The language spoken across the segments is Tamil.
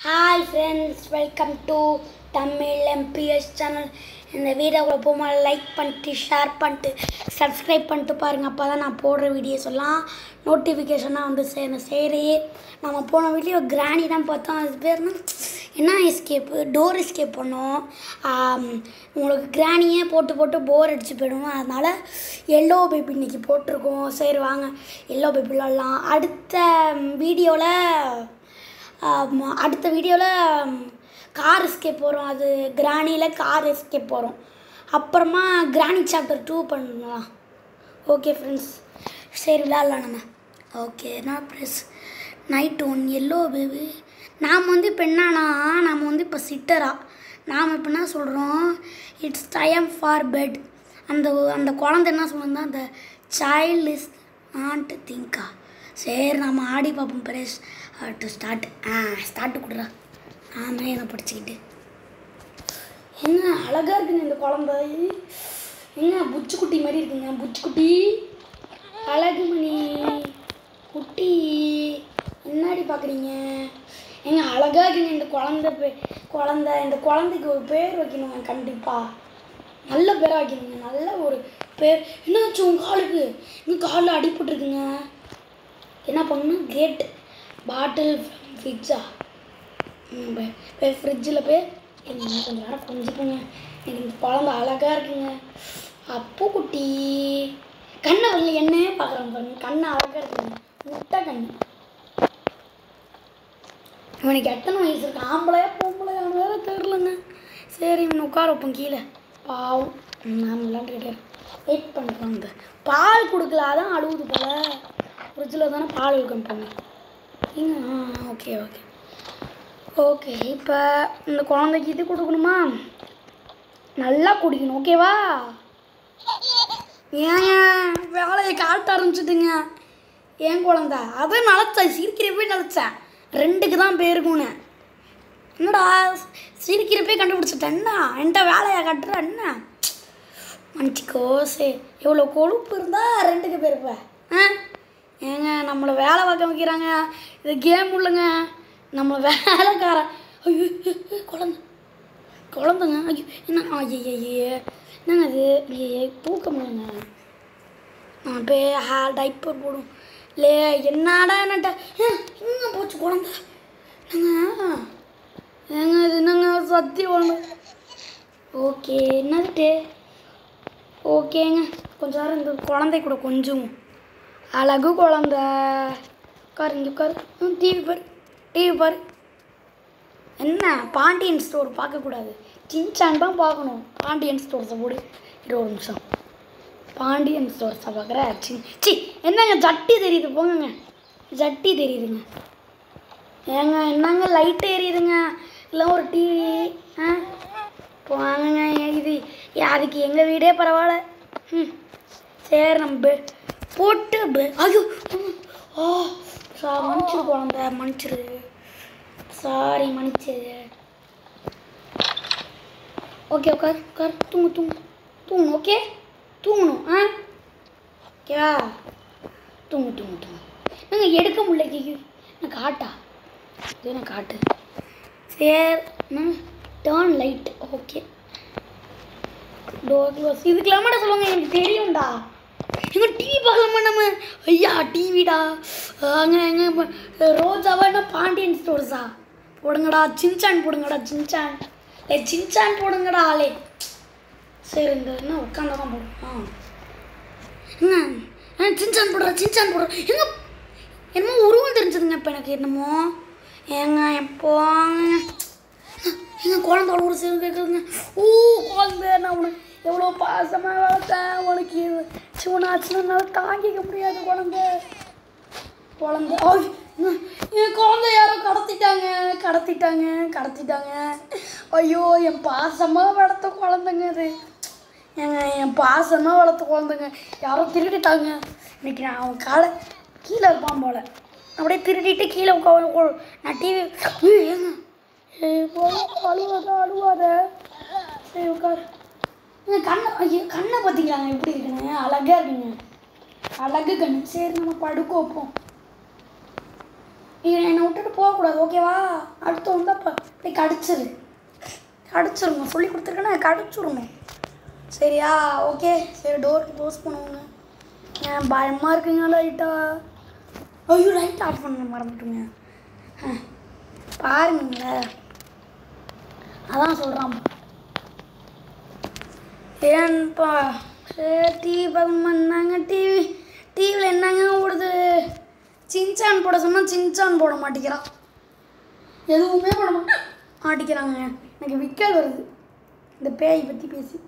Hi friends welcome to Tamil MBS channel இந்த வீடியோவில் போகும்போது லைக் பண்ணிட்டு ஷேர் பண்ணிட்டு சப்ஸ்கிரைப் பண்ணிட்டு பாருங்கள் அப்போ தான் நான் போடுற வீடியோஸ் எல்லாம் நோட்டிஃபிகேஷனாக வந்து சேரணும் சரி நம்ம போன வீடியோ கிராணி தான் பார்த்தோம் அது பேர் என்ன? என்ன எஸ்கேப்பு டோர் எஸ்கேப் பண்ணோம் ஆம், உங்களுக்கு கிராணியே போட்டு போட்டு போர் அடிச்சு போயிடும் அதனால் எல்லோ பேபி இன்னைக்கு போட்டிருக்கோம் சரி வாங்க எல்லோ பேபி விளாட்லாம் அடுத்த வீடியோவில் ஆமா, அடுத்த வீடியோவில் கார் எஸ்கேப் போகிறோம் அது கிராணியில் கார் எஸ்கேப் போகிறோம் அப்புறமா கிராணி சாப்டர் டூ பண்ணலாம் ஓகே ஃப்ரெண்ட்ஸ் சரி விளாட்லாம் நம்ம ஓகே நான் press night one yellow baby நாம் வந்து இப்போ என்னன்னா நாம் வந்து இப்போ சிட்டரா நாம் இப்போ என்ன சொல்கிறோம் இட்ஸ் டைம் ஃபார் பெட் அந்த அந்த குழந்தை என்ன சொல்லுன்னா அந்த சைல்டு இஸ் நாட் திங்கா சரி நம்ம ஆடி பார்ப்போம் பிரேஷ் டு ஸ்டார்ட் ஆ ஸ்டார்ட் கொடுறா ஆமாம் என்ன படிச்சுக்கிட்டு என்ன அழகாக இருக்குங்க இந்த குழந்தை என்ன புச்சுக்குட்டி மாதிரி இருக்குங்க புச்சுக்குட்டி அழகுமணி குட்டி என்னடி பார்க்குறீங்க ஏங்க அழகாக இருக்குங்க இந்த குழந்தை பே குழந்தை இந்த குழந்தைக்கு ஒரு பேர் வைக்கணுங்க கண்டிப்பாக நல்ல பேராக வைக்கணுங்க நல்ல ஒரு பேர் என்னாச்சு உங்கள் காலுக்கு இன்னும் காலில் அடிபட்டுருக்குங்க என்ன பண்ணணும் கேட் பாட்டில் ஃப்ரிட்ஜா போய் ஃப்ரிட்ஜில் போய் இருங்க, கொஞ்சம் நேரம் கொஞ்சிக்கோங்க எனக்கு இந்த குழந்த அழகாக இருக்குங்க அப்பு குட்டி கண்ணை வரல என்னையே பார்க்குறாங்க பாருங்க கண்ணை அழகாக இருக்குங்க முட்டை கண்ணு இவனுக்கு எத்தனை வயசு இருக்கு ஆம்பளையா பொம்பளையா வேற தெரிலங்க சரி இவன் உட்கார வைப்போம் கீழே பாவம் நான் விளாண்டுக்கிட்டே வெயிட் பண்ணுறோம் இந்த பால் கொடுக்கல அதான் அழுகுது போல ஃப்ரிட்ஜில் தானே பால் இருக்கணும் ஏங்க ஆ ஓகே ஓகே ஓகே இப்போ இந்த குழந்தைக்கு இது கொடுக்கணுமா நல்லா குடிக்கணும் ஓகேவா ஏங்க வேலையை காட்ட ஆரம்பிச்சிட்டுங்க ஏன் குழந்த அதை நினச்சேன் சிரிக்கிறப்பே நினச்சேன் ரெண்டுக்கு தான் பேருக்குன்னு என்னடா சிரிக்கிறப்பே கண்டுபிடிச்சிட்டேன் என்ன என்கிட்ட வேலையை கட்டுற என்ன மன்னிச்சிக்கோ சே எவ்வளோ கொழுப்பு இருந்தால் ரெண்டுக்கு பேருப்ப ஆ ஏங்க நம்மளை வேலை பார்க்க வைக்கிறாங்க இது கேம் இல்லைங்க நம்மளை வேலைக்காரன் ஐயோ குழந்த குழந்தைங்க ஐயோ என்ன ஐயய்யே என்னங்க அது ஐயே தூக்க முடியலங்க நான் போய் ஹே டைப்பர் போடும் லே என்னடா என்னட்ட எங்கே போச்சு குழந்த என்னங்க ஏங்க இது என்னங்க சத்தி குழந்தை ஓகே என்னதுட்டு ஓகேங்க கொஞ்ச நேரம் இந்த குழந்தை கூட கொஞ்சம் அழகு குழந்த உட்காரு இங்கே உட்காரு ம் டிவி பாரு டிவி பாரு என்ன பாண்டியன் ஸ்டோர் பார்க்கக்கூடாது சின்சான் தான் பார்க்கணும் பாண்டியன் ஸ்டோர்ஸை போடு இருபது நிமிஷம் பாண்டியன் ஸ்டோர்ஸை பார்க்குற சின் சி என்னங்க ஜட்டி தெரியுது போங்கங்க ஜட்டி தெரியுதுங்க ஏங்க என்னங்க லைட் எரியுதுங்க இல்லை ஒரு டிவி ஆ போங்கங்க இது அதுக்கு எங்கள் வீடே பரவாயில்ல ம் சரி நம்ம பெ போட்டு பெ ஐயோ ம். ஆ சா மன்னிச்சிரு குழந்த மன்னிச்சிரு சாரி மன்னிச்சிரு ஓகே உட்கார் உட்கார் தூங்கு தூங்கு தூங்கணும் ஓகே தூங்கணும் ஆ ஓகேவா தூங்கு தூங்கு தூங்கு நாங்கள் எடுக்க முடியல கேக்கு நான் காட்டா இது நான் காட்டு சரி turn light okay door close இதுக்கெல்லாம் மட்டும் சொல்லுவாங்க எனக்கு தெரியும்டா எங்க டிவி பார்க்கலாமா நம்ம ஐயா டிவிடா அங்கே எங்க ரோஜாவா என்ன பாண்டியன் ஸ்டோர்ஸா போடுங்கடா சின்சான் போடுங்கடா சின்சான் ஏ சின்சான் போடுங்கடா ஆளே சரி இந்த என்ன உட்காந்தா தான் போடும் ஆ என்ன ஆ சின்சான் போடுறா சின்சான் போடுறா எங்க என்னமோ உருவம் தெரிஞ்சதுங்க இப்போ எனக்கு என்னமோ ஏங்க எப்போ எங்க குழந்தை அவ்வளோ ஒரு சேர்ந்து கேட்குதுங்க ஓ குழந்தை நான் உனக்கு எவ்வளோ பாசமாக வளர்த்தேன் உனக்கு இது சிவனாச்சுன்னா தாங்கிக்க முடியாது குழந்தை குழந்தை ஐ, ம், என் குழந்தை யாரோ கடத்திட்டாங்க கடத்திட்டாங்க கடத்திட்டாங்க ஐயோ என் பாசமாக வளர்த்த குழந்தைங்க அது ஏங்க என் பாசமாக வளர்த்த குழந்தைங்க யாரோ திருடிட்டாங்க இன்னைக்கு நான் அவன் காலை கீழே இருப்பான் போல அப்படியே திருடிட்டு கீழே உட்கா- உட்கா- நான் டிவி ஏங்க ஏய், போதும், அழுவாத அழுவாத சரி உட்காரு ஏங்க, கண்ணை ஐயோ கண்ணை பார்த்தீங்களாங்க எப்படி இருக்குன்னு அழகாக இருக்குங்க அழகு கண்ணு சரி நம்ம படுக்க வைப்போம் இது என்னை விட்டுட்டு போகக்கூடாது ஓகேவா அடுத்து வந்து அப்போ போய் கடிச்சிரு கடிச்சிருங்க சொல்லி கொடுத்துருக்கேன்னா கடிச்சிருணும் சரியா ஓகே சரி டோர் க்ளோஸ் பண்ணுவோங்க ஏன் பயமாக இருக்குங்க லைட்டா ஐயோ லைட் ஆஃப் பண்ண மறந்துட்டுங்க ஆ, பாருங்களேன் அதான் சொல்கிறான் ஏன்ப்பா சரி டிவி பார்க்கணுமா என்னங்க டிவி டிவியில் என்னங்க ஓடுது சின்சான் போட சொன்னால் சின்சான் போட மாட்டேங்கிறான் எதுவுமே போட மாட்டேன் மாட்டிக்கிறாங்க எனக்கு விக்கல் வருது இந்த பேய் பற்றி பேசி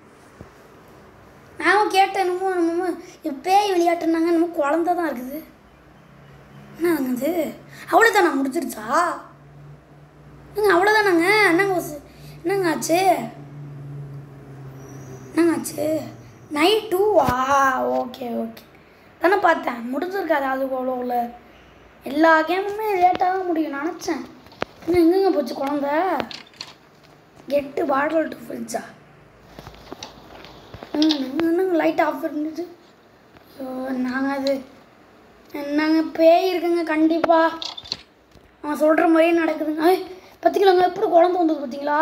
நானும் கேட்டேன் என்னமோ என்னமோ இது பேய் விளையாட்டுனாங்க என்னமோ குழந்த தான் இருக்குது என்னங்க இது அவ்வளோதானா முடிச்சிருச்சா என்னங்க அவ்வளோதானாங்க என்னங்க ஒரு- என்னங்க ஆச்சு என்னங்க ஆச்சு நைட் டூ ஆ ஓகே ஓகே தானே பார்த்தேன் முடிஞ்சிருக்காது அது அவ்வளோவில் எல்லா கேமுமே லேட்டாக தான் முடியும் நினச்சேன் இன்னும் எங்கெங்க போச்சு குழந்த கெட்டு பாட்டில் டு ஃப்ரிட்ஜா என்னங்க லைட் ஆஃப் இருந்துச்சு நாங்கள் அது என்னங்க பேய் இருக்குங்க கண்டிப்பாக அவன் சொல்கிற மாதிரியே நடக்குதுங்க ஐய் பார்த்தீங்களாங்க எப்படி குழந்தை வந்தது பார்த்தீங்களா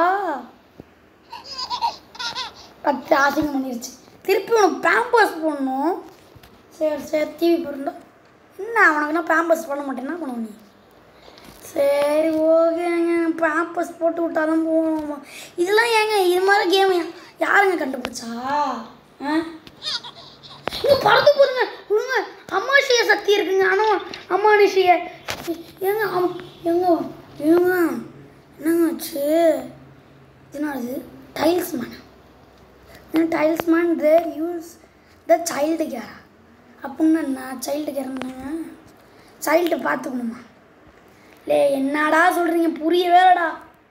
பத்து அசிங்கம் பண்ணிருச்சு திருப்பி உனக்கு பேம்பர்ஸ் போடணும் சரி சரி டிவி போடுண்டா என்ன அவனுக்குன்னா பேம்பர்ஸ் பண்ண மாட்டேன் என்ன பண்ணுவ நீ சரி ஓகேங்க பேம்பர்ஸ் போட்டு விட்டாதான் போகணும் இதெல்லாம் ஏங்க இது மாதிரி கேம் யாருங்க கண்டுபிடிச்சா ஆ இங்கே பறந்து போதுங்க விடுங்க அம்மாஷிய சக்தி இருக்குங்க ஆனால் அம்மானுஷிய ஏங்க அம் ஏங்க ஏங்க என்னங்க ஆச்சு என்னது tiles man tiles man there use the child care அப்படின்னா என்ன சைல்டு கேர்னாங்க சைல்டு பார்த்துக்கணுமா லே என்னடா சொல்கிறீங்க புரியவே இல்லடா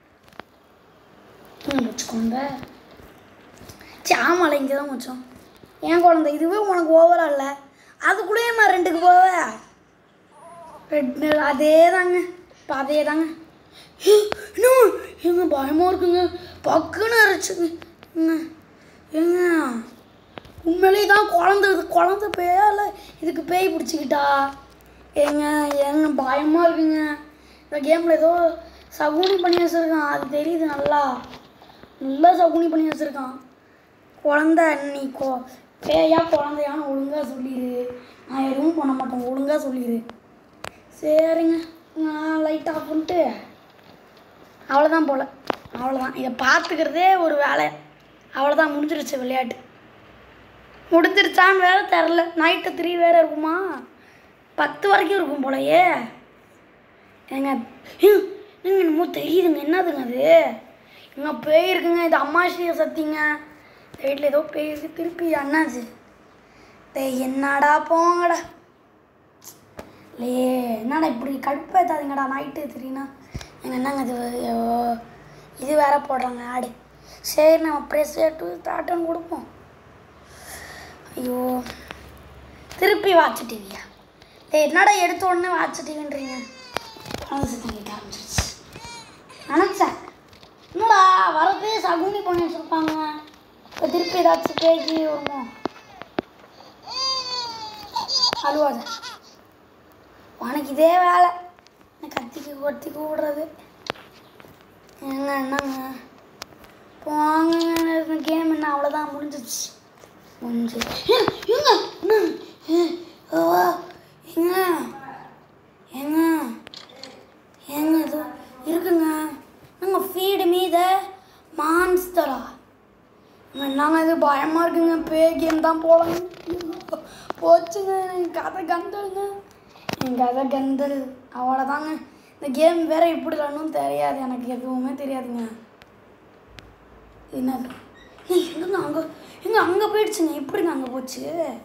ம் வச்சுக்கோங்க சரி ஆமாம்ல இங்கே தான் வச்சோம் ஏன் குழந்தை இதுவே உனக்கு ஓவரா இல்லை அதுக்குள்ளேயே நான் ரெண்டுக்கு போவேன் ரெண்டு அதே தாங்க இப்போ அதே தாங்க இன்னும் எங்க பயமாக இருக்குங்க பக்குன்னு அரைச்சுங்க ஏங்க உண்மையிலேயே தான் குழந்தை இது குழந்தை பேயால இதுக்கு பேய் பிடிச்சிக்கிட்டா ஏங்க ஏங்க பயமாக இருக்குங்க இந்த கேமில் ஏதோ சகுனி பண்ணி வச்சுருக்கான் அது தெரியுது நல்லா நல்லா சகுனி பண்ணி வச்சுருக்கான் குழந்த நீ கொ பேயா குழந்தையான்னு ஒழுங்காக சொல்லிடு நான் எதுவும் பண்ண மாட்டேன் ஒழுங்காக சொல்லிடு சரிங்க நான் லைட் ஆஃப் பண்ணிட்டு அவ்வளோதான் போல் அவ்வளோதான் இதை பார்த்துக்கிறதே ஒரு வேலை அவ்வளோதான் முடிஞ்சிருச்சு விளையாட்டு முடிஞ்சிருச்சான்னு வேற தெரில நைட்டு த்ரீ வேறு இருக்குமா பத்து வரைக்கும் இருக்கும் போலயே ஏங்க ஏங்க, ஏங்க என்னமோ தெரியுதுங்க என்னதுங்க அது எங்க பேய் இருக்குங்க இது அம்மாசிய சத்திங்க இந்த வீட்டில் ஏதோ பேய் இருக்கு திருப்பி அண்ணாச்சு டேய் என்னடா போங்கடா லே என்னடா இப்படி கடுப்பேத்தாதீங்கடா நைட்டு தெரியுனா எங்க என்னங்க இது ஐயோ, இது வேற போடுறாங்க ஆடு சரி நம்ம ப்ரெஸ் டூ ஸ்டார்ட்னு கொடுப்போம் ஐயோ திருப்பி வாட்ச் டிவியா டேய் என்னடா எடுத்த உடனே வாட்ச் டிவின்றீங்க குழந்தை சத்தம் கேட்க ஆரம்பிச்சிருச்சு நினச்சேன் என்னடா வரப்பே சகுனி பண்ணி வச்சுருப்பாங்க இப்போ திருப்பி ஏதாச்சும் பேக்கி வருமோ அழுவாத உனக்கு இதே வேலை என்ன கத்திக்கு கொத்தி கூடுறது ஏங்க என்னங்க போங்க கேம் என்ன அவ்வளோதான் முடிஞ்சிச்சு முடிஞ்சு ஏங்க என்ன ஏ, ஓ, ஏங்க ஏங்க ஏங்க இது இருக்குங்க நாங்கள் ஃபீடு மீத மான்ஸ்டரா என்னங்க இது பயமாக இருக்குங்க பே கேம் தான் போகலாங்க போச்சுங்க என் கதை கந்தலுங்க என் கதை கந்தல் அவ்வளோதாங்க இந்த கேம் வேற எப்படி விளாடணும் தெரியாது எனக்கு எதுவுமே தெரியாதுங்க என்னது ஏய், எங்கங்க அங்கே எங்க அங்கே போயிடுச்சுங்க எப்படிங்க அங்கே போச்சு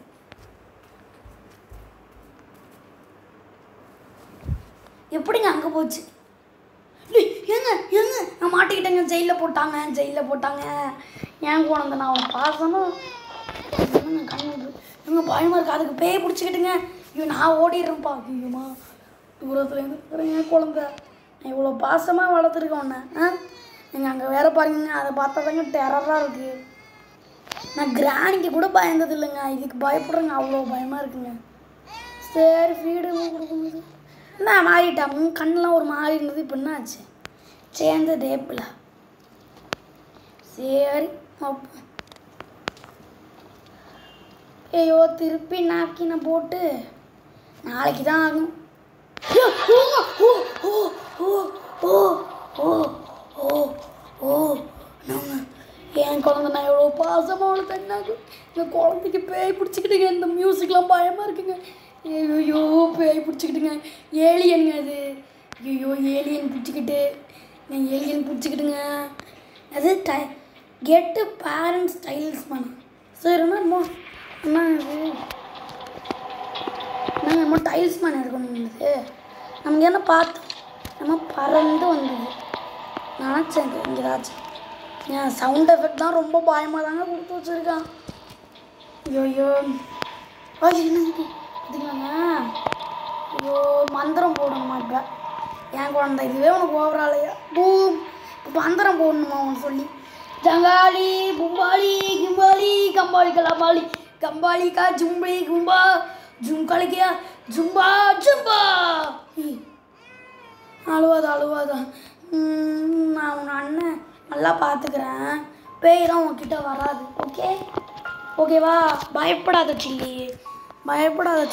எப்படிங்க அங்கே போச்சு ஏய், ஏங்க ஏங்க நான் மாட்டிக்கிட்டேங்க ஜெயிலில் போட்டாங்க ஜெயிலில் போட்டாங்க ஏன் குழந்தை நான் அவனை பாசணும் என்னங்க கண்ணு எங்க பயமாக இருக்கு அதுக்கு பேய் பிடிச்சிக்கிட்டுங்க ஐயோ நான் ஓடிடுறேன்ப்பா ஐயோமா தூரத்துலேருந்து பாருங்க என் குழந்தை நான் இவ்வளோ பாசமாக வளர்த்துருக்கேன் உன்னை ஆ நீங்கள் அங்கே வேற பாருங்க அதை பார்த்தா தாங்க டெரராக இருக்குது நான் கிராணிக்கு கூட பயந்தது இல்லைங்க இதுக்கு பயப்படுறேங்க அவ்வளோ பயமாக இருக்குங்க சரி ஃபீடு கொடுக்கும்போது என்ன மாறிட்டா உன் கண்ணெலாம் ஒரு மாதிரி இருந்தது இப்போ என்ன ஆச்சு சேர்ந்து டேப்பில் சரி அப்போ ஐயோ திருப்பி நாப்கினை போட்டு நாளைக்கு தான் ஆகும் ஐயோ, ஓ, ஓ, ஓ, ஓ, ஓ, ஓ, ஓ, நாங்க என் குழந்தை நான் எவ்வளோ பாசமாக வளர்த்தேன்னாக்கு இந்த குழந்தைக்கு பேய் பிடிச்சிக்கிட்டுங்க இந்த மியூசிக்லாம் பயமாக இருக்குங்க ஐயோ பேய் பிடிச்சிக்கிட்டுங்க ஏலியனுங்க அது ஐயோ ஏலியன் பிடிச்சிக்கிட்டு நான் ஏலியன் பிடிச்சிக்கிட்டுங்க அது டை கெட்டு பேரண்ட்ஸ் ஸ்டைல்ஸ் பண்ண சரி என்னமோ என்ன இது நாங்கள் என்னமோ டைல்ஸ் மேன் இருக்கணும்னது நமக்கு என்ன பார்த்தோம் நம்ம பறந்து வந்தது நினச்சேன் இது இங்கே ஏதாச்சும் என் சவுண்ட் எஃபெக்ட் தான் ரொம்ப பயமாக தாங்க கொடுத்து வச்சுருக்கான் ஐயோ ஐயோ ஐயோ என்ன இது இதுங்களாங்க ஐயோ மந்திரம் போடணுமா இப்போ என் குழந்தை இதுவே உனக்கு ஓவராலையா பூம் இப்போ மந்திரம் போடணுமா உனக்கு சொல்லி ஜங்காளி பும்பாளி கிம்பாளி கம்பாளி கலாபாளி கம்பாளி கா ஜும்பளி கும்பா ஜும் கலிக்கியா ஜும்பா ஜும்பா ஏய், அழுவாத அழுவாத ம், நான் உன் அண்ணன் நல்லா பார்த்துக்கிறேன் பேய்லாம் உன்கிட்ட வராது ஓகே ஓகேவா பயப்படாத சில்லி பயப்படாத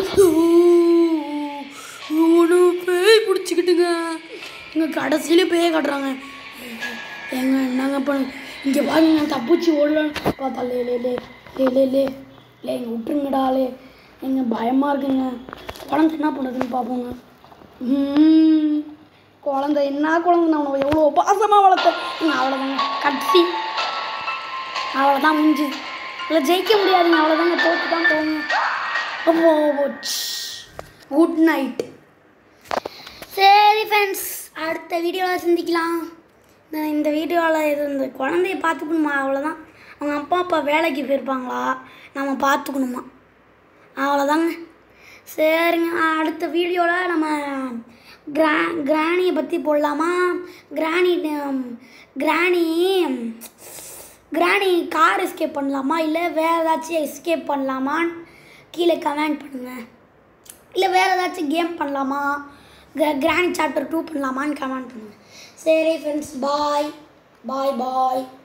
ஒன்று பேய் பிடிச்சிக்கிட்டுங்க இங்கே கடைசியில பேய் கட்டுறாங்க ஏங்க என்னங்க பண்ண இங்கே பாருங்க தப்பிச்சு ஓடலான்னு பார்த்தா லே லே லே லே லே லே லே இங்கே விட்டுருங்கடா லே எங்க பயமாக இருக்குங்க குழந்தை என்ன பண்ணுதுன்னு பார்ப்போங்க ம், குழந்தை என்ன குழந்தை நான் உன்னை எவ்வளோ பாசமாக வளர்த்தேன் அவ்வளோதாங்க கட்சி அவ்வளோதான் முடிஞ்சுது இல்லை ஜெயிக்க முடியாதுங்க அவ்வளோதாங்க தோற்று தான் போங்க குட் நைட் சரி ஃப்ரெண்ட்ஸ் அடுத்த வீடியோவில் சந்திக்கலாம் நான் இந்த வீடியோவில் இது இந்த குழந்தைய பார்த்துக்கணுமா அவ்வளோதான் அவங்க அப்பா அப்பா வேலைக்கு போயிருப்பாங்களா நம்ம பார்த்துக்கணுமா அவ்வளோதாங்க சரிங்க அடுத்த வீடியோவில் நம்ம கிரா கிராணியை பற்றி போடலாமா கிராணி கிராணி கிராணி கார் எஸ்கேப் பண்ணலாமா இல்லை வேறு ஏதாச்சும் எஸ்கேப் பண்ணலாமான்னு கீழே கமெண்ட் பண்ணுங்கள் இல்லை வேறு ஏதாச்சும் கேம் பண்ணலாமா கிராண்ட் சாப்டர் டூ பண்ணலாமான்னு கமெண்ட் பண்ணுங்கள் சரி ஃப்ரெண்ட்ஸ் பாய் பாய் பாய்